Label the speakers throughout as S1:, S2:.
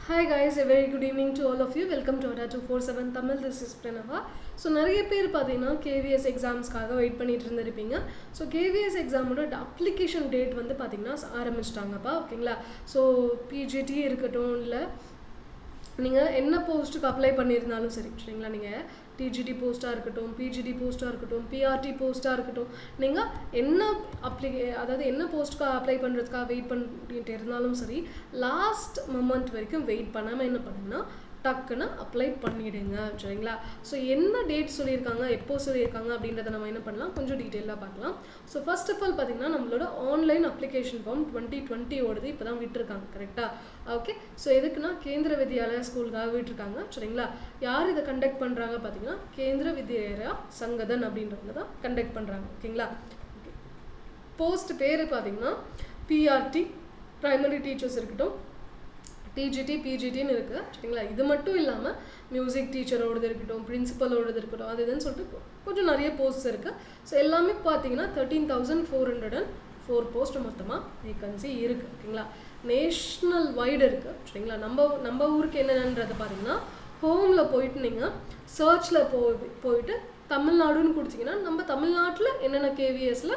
S1: Hi guys, a very good evening to all of you. Welcome to Ada 247 Tamil. This is Pranava. So நிறைய பேர் பார்த்தீங்கன்னா KVS எக்ஸாம்ஸ்க்காக wait பண்ணிட்டு இருந்திருப்பீங்க so KVS எக்ஸாமோட application date வந்து பார்த்தீங்கன்னா ஆரம்பிச்சிட்டாங்கப்பா ஓகேங்களா ஸோ பிஜிடி இருக்கட்டும் இல்லை நீங்கள் என்ன போஸ்ட்டுக்கு அப்ளை பண்ணியிருந்தாலும் சரி சரிங்களா நீங்கள் டிஜிடி போஸ்ட்டாக இருக்கட்டும் பிஜிடி போஸ்ட்டாக இருக்கட்டும் பிஆர்டி போஸ்ட்டாக இருக்கட்டும் நீங்கள் என்ன அப்ளை அதாவது என்ன போஸ்ட்டுக்கு அப்ளை பண்ணுறதுக்காக வெயிட் பண்ணிட்டு இருந்தாலும் சரி லாஸ்ட் மொமெண்ட் வரைக்கும் வெயிட் பண்ணாமல் என்ன பண்ணுங்கன்னா டக்குன்னு அப்ளை பண்ணிவிடுங்க சரிங்களா ஸோ என்ன டேட் சொல்லியிருக்காங்க எப்போ சொல்லியிருக்காங்க அப்படின்றத நம்ம என்ன பண்ணலாம் கொஞ்சம் டீட்டெயிலாக பார்க்கலாம் ஸோ ஃபர்ஸ்ட் ஆஃப் ஆல் பார்த்தீங்கன்னா நம்மளோட ஆன்லைன் அப்ளிகேஷன் ஃபார்ம் டுவெண்ட்டி டுவெண்ட்டியோடது இப்போ தான் விட்டுருக்காங்க கரெக்டாக ஓகே ஸோ எதுக்குன்னா கேந்திர வித்யாலயா ஸ்கூலுக்காக விட்டுருக்காங்க சரிங்களா யார் இதை கண்டக்ட் பண்ணுறாங்க பார்த்தீங்கன்னா கேந்திர வித்யாலயா சங்கதன் அப்படின்றவங்க தான் கண்டக்ட் பண்ணுறாங்க ஓகேங்களா ஓகே போஸ்ட் பேர் பார்த்தீங்கன்னா பிஆர்டி ப்ரைமரி டீச்சர்ஸ் இருக்கட்டும் டிஜிடி பிஜிடின்னு இருக்குது சரிங்களா இது மட்டும் இல்லாமல் மியூசிக் டீச்சரோடது இருக்கட்டும் பிரின்சிபலோடது இருக்கட்டும் அது இதுன்னு சொல்லிட்டு கொஞ்சம் நிறைய போஸ்ட்ஸ் இருக்குது ஸோ எல்லாமே பார்த்தீங்கன்னா thirteen thousand four hundred and four post மொத்தமாக வேகன்சி இருக்குது ஓகேங்களா நேஷ்னல் வைடு இருக்குது சரிங்களா நம்ம நம்ம ஊருக்கு என்னென்னன்றதை பார்த்தீங்கன்னா ஹோமில் போயிட்டு நீங்கள் சர்ச்சில் போய் போயிட்டு தமிழ்நாடுன்னு கொடுத்தீங்கன்னா நம்ம தமிழ்நாட்டில் என்னென்ன கேவிஎஸில்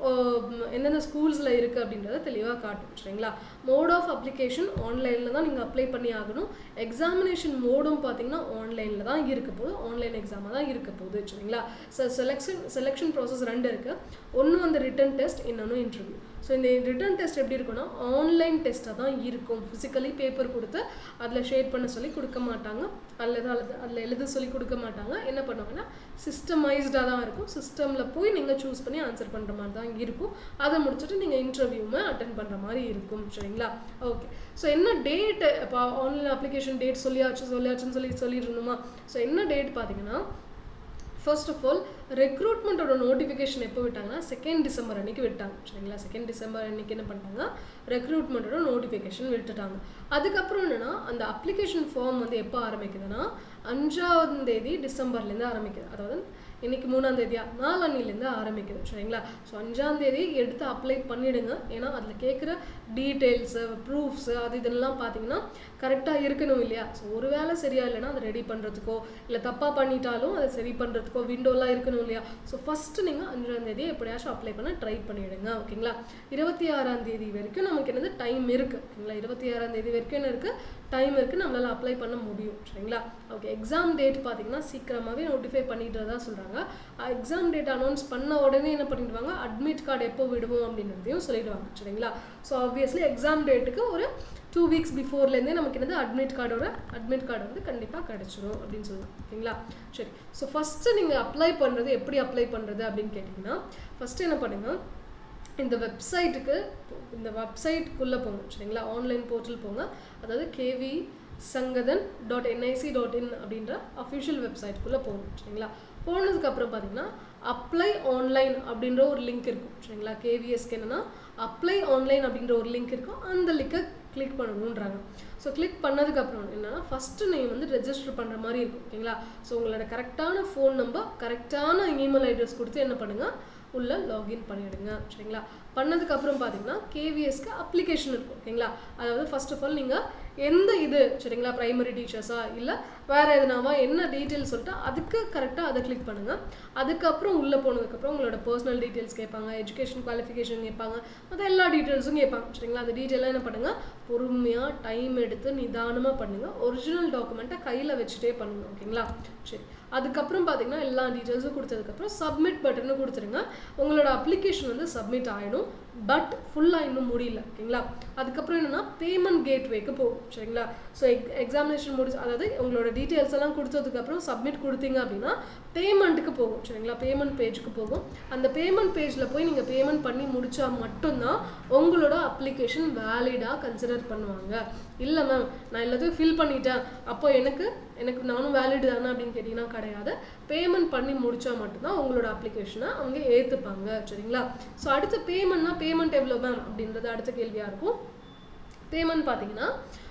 S1: எந்தெந்த ஸ்கூல்ஸில் இருக்குது அப்படின்றத தெளிவாக காட்டும் சரிங்களா மோட் ஆஃப் அப்ளிகேஷன் ஆன்லைனில் தான் நீங்கள் அப்ளை பண்ணி ஆகணும் எக்ஸாமினேஷன் மோடும் பார்த்தீங்கன்னா ஆன்லைனில் தான் இருக்க போகுது ஆன்லைன் எக்ஸாமாக தான் இருக்க போகுது சரிங்களா ஸோ செலெக்ஷன் செலெக்ஷன் ப்ராசஸ் ரெண்டு இருக்குது ஒன்று வந்து ரிட்டன் டெஸ்ட் இன்னொன்று இன்டர்வியூ ஸோ இந்த ரிட்டன் டெஸ்ட் எப்படி இருக்குன்னா ஆன்லைன் டெஸ்ட்டாக தான் இருக்கும் ஃபிசிக்கலி பேப்பர் கொடுத்து அதில் ஷேர் பண்ண சொல்லி கொடுக்க மாட்டாங்க அல்லது அல்லது அதில் எழுத சொல்லி கொடுக்க மாட்டாங்க என்ன பண்ணுவாங்கன்னா சிஸ்டமைஸ்டாக தான் இருக்கும் சிஸ்டமில் போய் நீங்கள் சூஸ் பண்ணி ஆன்சர் பண்ணுற மாதிரி தான் இருக்கும் அதை முடிச்சுட்டு நீங்கள் இன்டர்வியூமே அட்டன் பண்ணுற மாதிரி இருக்கும் சரிங்களா ஓகே ஸோ என்ன டேட் இப்போ ஆன்லைன் அப்ளிகேஷன் டேட் சொல்லியாச்சு சொல்லியாச்சுன்னு சொல்லி சொல்லிட்டு ஸோ என்ன டேட் பார்த்தீங்கன்னா ஃபர்ஸ்ட் ஆஃப் ஆல் ரெக்ரூட்மெண்ட்டோட நோட்டிஃபிகேஷன் எப்போ விட்டாங்கன்னா செகண்ட் டிசம்பர் அன்றைக்கி விட்டாங்க சரிங்களா செகண்ட் டிசம்பர் அன்றைக்கி என்ன பண்ணிட்டாங்க ரெக்ரூட்மெண்ட்டோட நோட்டிஃபிகேஷன் விட்டுட்டாங்க அதுக்கப்புறம் என்னென்னா அந்த அப்ளிகேஷன் ஃபார்ம் வந்து எப்போ ஆரம்பிக்குதுன்னா அஞ்சாவது தேதி டிசம்பர்லேருந்து ஆரம்பிக்குது அதாவது இன்றைக்கி மூணாம் தேதியா நாலன்னிலேருந்து ஆரம்பிக்குது சரிங்களா ஸோ அஞ்சாம் தேதி எடுத்து அப்ளை பண்ணிவிடுங்க ஏன்னா அதில் கேட்குற டீட்டெயில்ஸு ப்ரூஃப்ஸு அது இதெல்லாம் பார்த்தீங்கன்னா கரெக்டாக இருக்கணும் இல்லையா ஸோ ஒரு வேளை சரியா இல்லைன்னா அதை ரெடி பண்ணுறதுக்கோ இல்லை தப்பாக பண்ணிட்டாலும் அதை சரி பண்ணுறதுக்கோ விண்டோலாம் இருக்கணும் இல்லையா ஸோ ஃபஸ்ட்டு நீங்கள் அஞ்சாம் தேதி எப்படியாச்சும் அப்ளை பண்ண ட்ரை பண்ணிவிடுங்க ஓகேங்களா இருபத்தி ஆறாம் தேதி வரைக்கும் நமக்கு என்னது டைம் இருக்குது ஓகேங்களா இருபத்தி ஆறாம் தேதி வரைக்கும் என்ன இருக்குது டைம் இருக்குது நம்மளால் அப்ளை பண்ண முடியும் சரிங்களா ஓகே எக்ஸாம் டேட் பார்த்தீங்கன்னா சீக்கிரமாகவே நோட்டிஃபை பண்ணிட்டு தான் சொல்கிறாங்க எக்ஸாம் டேட் அனௌன்ஸ் பண்ண உடனே என்ன பண்ணிடுவாங்க அட்மிட் கார்டு எப்போ விடுவோம் அப்படின்றதையும் சொல்லிடுவாங்க சரிங்களா ஸோ ஆப்வியஸ்லி எக்ஸாம் டேட்டுக்கு ஒரு டூ வீக்ஸ் பிஃபோர்லேருந்தே நமக்கு என்னது அட்மிட் கார்டோட அட்மிட் கார்டு வந்து கண்டிப்பாக கிடச்சிரும் அப்படின்னு சொல்லலாம் ஓகேங்களா சரி ஸோ ஃபஸ்ட்டு நீங்கள் அப்ளை பண்ணுறது எப்படி அப்ளை பண்ணுறது அப்படின்னு கேட்டிங்கன்னா ஃபஸ்ட்டு என்ன பண்ணுங்கள் இந்த வெப்சைட்டுக்கு இந்த வெப்சைட்டுக்குள்ளே போங்க சரிங்களா ஆன்லைன் போர்ட்டல் போங்க அதாவது KV Sangathan dot NIC dot in அப்படின்ற அஃபிஷியல் வெப்சைட்டுக்குள்ளே போகணும் சரிங்களா போனதுக்கப்புறம் பார்த்தீங்கன்னா அப்ளை ஆன்லைன் அப்படின்ற ஒரு லிங்க் இருக்கும் சரிங்களா கேவிஎஸ்க்கு என்னென்னா அப்ளை ஆன்லைன் அப்படின்ற ஒரு லிங்க் இருக்கும் அந்த லிங்கை கிளிக் பண்ணணுன்றாங்க ஸோ கிளிக் பண்ணதுக்கப்புறம் என்னென்னா ஃபஸ்ட்டு நீங்கள் வந்து ரெஜிஸ்டர் பண்ணுற மாதிரி இருக்கும் ஓகேங்களா ஸோ உங்களோட கரெக்டான ஃபோன் நம்பர் கரெக்டான இமெயில் அட்ரஸ் கொடுத்து என்ன பண்ணுங்கள் உள்ளே லாகின் பண்ணிவிடுங்க சரிங்களா பண்ணதுக்கப்புறம் பார்த்தீங்கன்னா கேவிஎஸ்க்கு அப்ளிகேஷன் இருக்கும் ஓகேங்களா அதாவது ஃபர்ஸ்ட் ஆஃப் ஆல் நீங்கள் எந்த இது சரிங்களா ப்ரைமரி டீச்சர்ஸா இல்லை வேறு எதுனாவா என்ன டீட்டெயில்ஸ் சொல்லிட்டு அதுக்கு கரெக்டாக அதை கிளிக் பண்ணுங்கள் அதுக்கப்புறம் உள்ளே போனதுக்கப்புறம் உங்களோட பர்சனல் டீட்டெயில்ஸ் கேட்பாங்க எஜுகேஷன் குவாலிஃபிகேஷன் கேட்பாங்க மற்ற எல்லா டீட்டெயில்ஸும் கேட்பாங்க சரிங்களா அந்த டீட்டெயிலாக என்ன பண்ணுங்கள் பொறுமையாக டைம் எடுத்து நிதானமாக பண்ணுங்கள் ஒரிஜினல் டாக்குமெண்ட்டை கையில் வச்சுட்டே பண்ணுங்கள் ஓகேங்களா சரி அதுக்கப்புறம் பார்த்தீங்கன்னா எல்லா டீட்டெயில்ஸும் கொடுத்ததுக்கப்புறம் சப்மிட் பட்டன்னு கொடுத்துருங்க உங்களோட அப்ளிகேஷன் வந்து சப்மிட் ஆகிடும் பட் ஃபுல்லாக இன்னும் முடியல ஓகேங்களா அதுக்கப்புறம் என்னென்னா பேமெண்ட் கேட்வேக்கு போகும் சரிங்களா ஸோ எக் எக்ஸாமினேஷன் முடிச்சு அதாவது உங்களோட டீட்டெயில்ஸ் எல்லாம் கொடுத்ததுக்கப்புறம் சப்மிட் கொடுத்தீங்க அப்படின்னா பேமெண்ட்டுக்கு போகும் சரிங்களா பேமெண்ட் பேஜுக்கு போகும் அந்த பேமெண்ட் பேஜில் போய் நீங்கள் பேமெண்ட் பண்ணி முடித்தா மட்டும்தான் உங்களோட அப்ளிகேஷன் வேலிடாக கன்சிடர் பண்ணுவாங்க இல்லை மேம் நான் எல்லாத்தையும் ஃபில் பண்ணிட்டேன் அப்போ எனக்கு எனக்கு நானும் வேலிட் தானே அப்படின்னு கேட்டிங்கன்னா கிடையாது பேமெண்ட் பண்ணி முடித்தா மட்டும்தான் உங்களோட அப்ளிகேஷனை அவங்க ஏற்றுப்பாங்க சரிங்களா ஸோ அடுத்த பேமெண்ட்னா பேமெண்ட் எவ்வளோ மேம் அப்படின்றது அடுத்த கேள்வியாக இருக்கும் பேமெண்ட் பார்த்தீங்கன்னா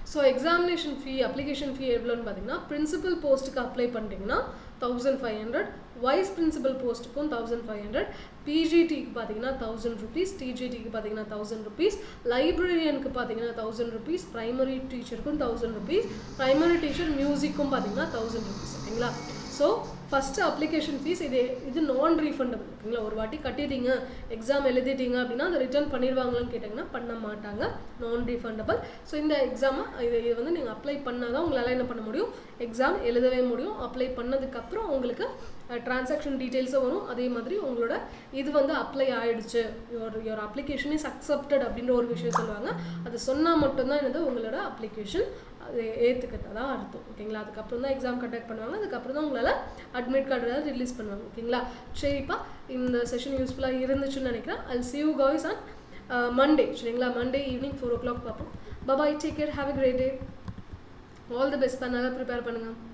S1: so examination fee application fee எவ்வளோன்னு பார்த்தீங்கன்னா பிரின்சிபல் போஸ்ட்டுக்கு அப்ளை பண்ணிட்டீங்கன்னா thousand five hundred vice principal போஸ்ட்டுக்கும் தௌசண்ட் ஃபைவ் ஹண்ட்ரட் பிஜிடிக்கு பார்த்தீங்கன்னா தௌசண்ட் ருபீஸ் டிஜிடிக்கு பார்த்தீங்கன்னா தௌசண்ட் ருபீஸ் லைப்ரரியனுக்கு பார்த்தீங்கன்னா தௌசண்ட் ருபீஸ் ப்ரைமரி டீச்சருக்கும் தௌசண்ட் ருபீஸ் ப்ரைமரி டீச்சர் மியூசிக்கும் பார்த்தீங்கன்னா தௌசண்ட் ருபீஸ் ஓகேங்களா ஸோ ஃபஸ்ட்டு அப்ளிகேஷன் ஃபீஸ் இது இது நான் ரீஃபண்டபிள் ஓகேங்களா ஒரு வாட்டி கட்டிட்டீங்க எக்ஸாம் எழுதிட்டீங்க அப்படின்னா அதை ரிட்டர்ன் பண்ணிடுவாங்களான்னு கேட்டிங்கன்னா பண்ண மாட்டாங்க நான் ரீஃபண்டபிள் ஸோ இந்த எக்ஸாமை இது இது வந்து நீங்கள் அப்ளை பண்ணால் தான் உங்களால் என்ன பண்ண முடியும் எக்ஸாம் எழுதவே முடியும் அப்ளை பண்ணதுக்கப்புறம் உங்களுக்கு டிரான்சாக்ஷன் டீட்டெயில்ஸும் வரும் அதே மாதிரி உங்களோட இது வந்து அப்ளை ஆயிடுச்சு your your application is accepted அப்படின்ற ஒரு விஷயம் சொல்லுவாங்க அது சொன்னால் மட்டும்தான் என்னது உங்களோட அப்ளிகேஷன் அது ஏற்றுக்கிட்டதா அர்த்தம் ஓகேங்களா அதுக்கப்புறம் தான் எக்ஸாம் கண்டக்ட் பண்ணுவாங்க அதுக்கப்புறம் தான் உங்களால் அட்மிட் கார்டு ஏதாவது ரிலீஸ் பண்ணுவாங்க ஓகேங்களா சரிப்பா இந்த செஷன் யூஸ்ஃபுல்லாக இருந்துச்சுன்னு நினைக்கிறேன் I see you guys on Monday சரிங்களா Monday evening four o'clock பார்ப்போம் bye bye take care have a great day all the best பண்ணாலும் ப்ரிப்பேர் பண்ணுங்கள்